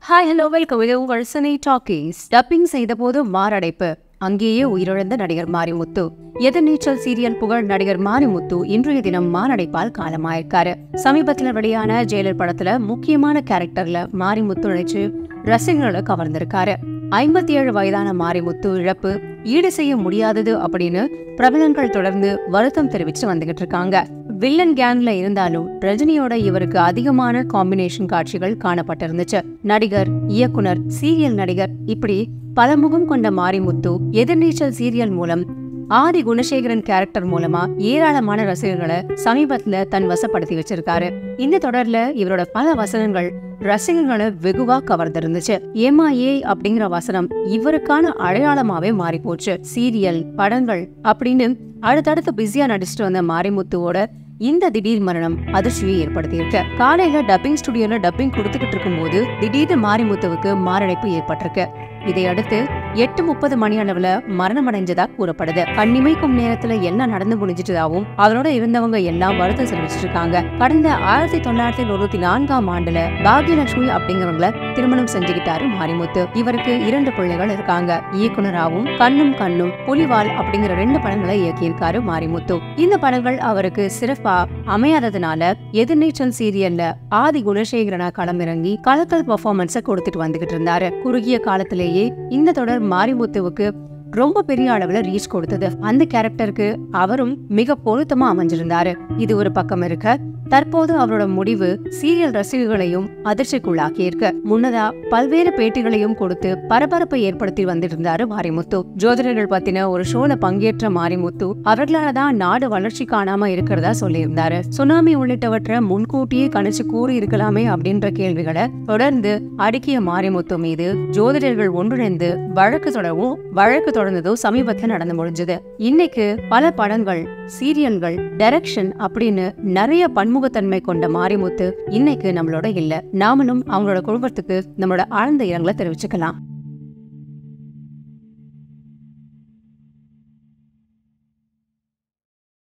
hi hello welcome இது உங்கள் cine talkies dubbing செய்த போது மாரடைப்பு அங்கேயே உயிரிழந்த நடிகர் மாரிமுத்து எதிர்நீச்சல் சீரியல் புகழ் நடிகர் மாரிமுத்து இன்றைய தினம் மாரடைப்பால் காலமாயிருக்காரு சமீபத்தில் வெளியான ஜெயலர் படத்துல முக்கியமான கேரக்டர்ல மாரிமுத்து நடிச்சு ரசிகர்களை கவர்ந்திருக்காரு ஐம்பத்தி ஏழு வயதான மாரிமுத்து இழப்பு ஈடு செய்ய முடியாதது அப்படின்னு பிரபலங்கள் தொடர்ந்து வருத்தம் தெரிவிச்சு வந்துகிட்டு இருக்காங்க வில்லன் கேங்ல இருந்தாலும் ரஜினியோட இவருக்கு அதிகமான காம்பினேஷன் காட்சிகள் காணப்பட்டிருந்துச்சு நடிகர் இயக்குனர் சீரியல் நடிகர் இப்படி பலமுகம் கொண்ட மாரிமுத்து எதிர்நீச்சல் சீரியல் மூலம் ஆதி குணசேகரன் கேரக்டர் மூலமா ஏராளமான ரசிகர்களை சமீபத்துல தன் வசப்படுத்தி வச்சிருக்காரு இந்த தொடர்ல இவரோட பல வசனங்கள் ரசிகர்களை வெகுவா கவர்ந்திருந்துச்சு ஏமா ஏ அப்படிங்கிற வசனம் இவருக்கான அடையாளமாவே மாறி போச்சு சீரியல் படங்கள் அப்படின்னு அடுத்தடுத்து பிஸியா நடிச்சிட்டு வந்த மாரிமுத்துவோட இந்த திடீர் மரணம் அதிர்ச்சியை ஏற்படுத்தியிருக்கு காலையில டப்பிங் ஸ்டுடியோல டப்பிங் கொடுத்துக்கிட்டு இருக்கும்போது திடீர்னு மாரிமுத்துவுக்கு மாரடைப்பு ஏற்பட்டிருக்கு இதையடுத்து எட்டு முப்பது மணி அளவுல மரணம் அடைஞ்சதா கூறப்படுது கண்ணிமைக்கும் நேரத்துல எல்லாம் நடந்து முடிஞ்சிட்டதாவும் அவரோட இருந்தவங்க எல்லாம் வருத்தம் தெரிவிச்சிட்டு இருக்காங்க கடந்த ஆயிரத்தி தொள்ளாயிரத்தி தொண்ணூத்தி நான்காம் ஆண்டுல பாக்யலட்சுமி அப்படிங்கிறவங்கள திருமணம் செஞ்சுக்கிட்டாரு மாரிமுத்து இவருக்கு இரண்டு பிள்ளைகள் இருக்காங்க இயக்குனராவும் கண்ணும் கண்ணும் புலிவால் அப்படிங்கிற ரெண்டு படங்களை இயக்கியிருக்காரு மாரிமுத்து இந்த படங்கள் அவருக்கு சிறப்பா அமையாததுனால எதிர்நீச்சல் சீரியல்ல ஆதி குணசேகரனா களமிறங்கி கலக்கல் பெர்ஃபார்மன்ஸ கொடுத்துட்டு வந்துகிட்டு இருந்தாரு குறுகிய காலத்திலேயே இந்த தொடர் மாரிமுத்துவுக்கு ரொம்ப பெரிய அளவுல ரீச் கொடுத்தது அந்த கேரக்டருக்கு அவரும் மிக பொருத்தமா அமைஞ்சிருந்தாரு இது ஒரு பக்கம் இருக்க தற்போது அவரோட முடிவு சீரியல் ரசிகர்களையும் அதிர்ச்சிக்குள்ளாக்கி இருக்கு முன்னதா பல்வேறு பேட்டிகளையும் கொடுத்து பரபரப்பை ஏற்படுத்தி வந்துட்டு இருந்தாரு மாரிமுத்து ஜோதிடர்கள் பத்தின ஒரு ஷோல பங்கேற்ற மாரிமுத்து அவர்களாலதான் நாடு வளர்ச்சி காணாம இருக்கிறதா சொல்லியிருந்தாரு சுனாமி உள்ளிட்டவற்றை முன்கூட்டியே கணிச்சு கூறி இருக்கலாமே அப்படின்ற கேள்விகளை தொடர்ந்து அடுக்கிய மாரிமுத்து மீது ஜோதிடர்கள் ஒன்றிணைந்து வழக்கு தொடரவும் வழக்கு தொடர்ந்ததும் சமீபத்தில் நடந்து முடிஞ்சது இன்னைக்கு பல படங்கள் சீரியல்கள் டைரக்ஷன் அப்படின்னு நிறைய பன்முகத்தன்மை கொண்ட மாரிமுத்து இன்னைக்கு நம்மளோட இல்ல நாமளும் அவங்களோட குடும்பத்துக்கு நம்மளோட ஆழ்ந்த இரங்கலை தெரிவிச்சுக்கலாம்